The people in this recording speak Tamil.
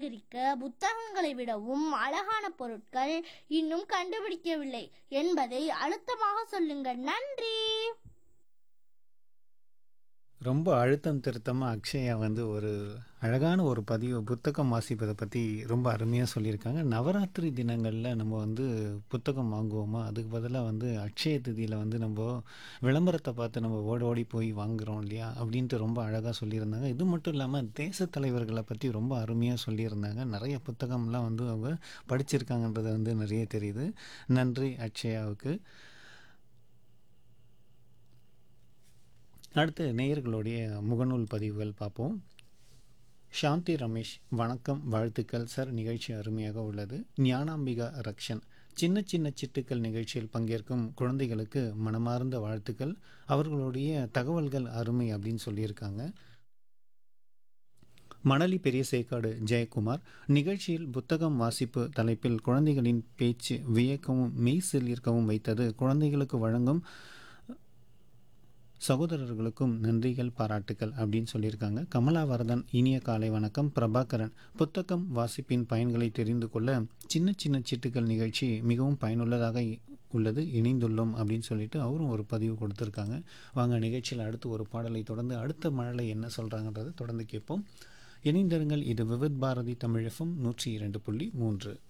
விவரிக்க புத்தகங்களை விடவும் அழகான பொருட்கள் இன்னும் கண்டுபிடிக்கவில்லை என்பதை அழுத்தமாக சொல்லுங்கள் நன்றி ரொம்ப அழுத்தம் திருத்தமாக அக்ஷயா வந்து ஒரு அழகான ஒரு பதிவு புத்தகம் வாசிப்பதை பற்றி ரொம்ப அருமையாக சொல்லியிருக்காங்க நவராத்திரி தினங்களில் நம்ம வந்து புத்தகம் வாங்குவோமா அதுக்கு பதிலாக வந்து அக்ஷய திதியில் வந்து நம்ம விளம்பரத்தை பார்த்து நம்ம ஓடி ஓடி போய் வாங்குகிறோம் இல்லையா அப்படின்ட்டு ரொம்ப அழகாக சொல்லியிருந்தாங்க இது மட்டும் இல்லாமல் தேச தலைவர்களை பற்றி ரொம்ப அருமையாக சொல்லியிருந்தாங்க நிறைய புத்தகம்லாம் வந்து அவங்க படிச்சிருக்காங்கன்றது வந்து நிறைய தெரியுது நன்றி அக்ஷயாவுக்கு அடுத்து நேயர்களுடைய முகநூல் பதிவுகள் பார்ப்போம் சாந்தி ரமேஷ் வணக்கம் வாழ்த்துக்கள் சார் நிகழ்ச்சி அருமையாக உள்ளது ஞானாம்பிகா ரக்ஷன் சின்ன சின்ன சிட்டுக்கள் நிகழ்ச்சியில் பங்கேற்கும் குழந்தைகளுக்கு மனமார்ந்த வாழ்த்துக்கள் அவர்களுடைய தகவல்கள் அருமை அப்படின்னு சொல்லியிருக்காங்க மணலி பெரிய சேக்காடு ஜெயக்குமார் நிகழ்ச்சியில் புத்தகம் வாசிப்பு தலைப்பில் குழந்தைகளின் பேச்சு வியக்கவும் மெய் சிலிர்க்கவும் வைத்தது குழந்தைகளுக்கு வழங்கும் சகோதரர்களுக்கும் நன்றிகள் பாராட்டுக்கள் அப்படின்னு சொல்லியிருக்காங்க கமலாவரதன் இனிய காலை வணக்கம் பிரபாகரன் புத்தகம் வாசிப்பின் பயன்களை தெரிந்து கொள்ள சின்ன சின்ன சிட்டுக்கள் நிகழ்ச்சி மிகவும் பயனுள்ளதாக இ- உள்ளது இணைந்துள்ளோம் அப்படின்னு சொல்லிட்டு அவரும் ஒரு பதிவு கொடுத்துருக்காங்க வாங்க நிகழ்ச்சியில் அடுத்து ஒரு பாடலை தொடர்ந்து அடுத்த மழலை என்ன சொல்கிறாங்கன்றதை தொடர்ந்து கேட்போம் இணைந்திருங்கள் இது விவித் பாரதி தமிழகம் நூற்றி இரண்டு புள்ளி மூன்று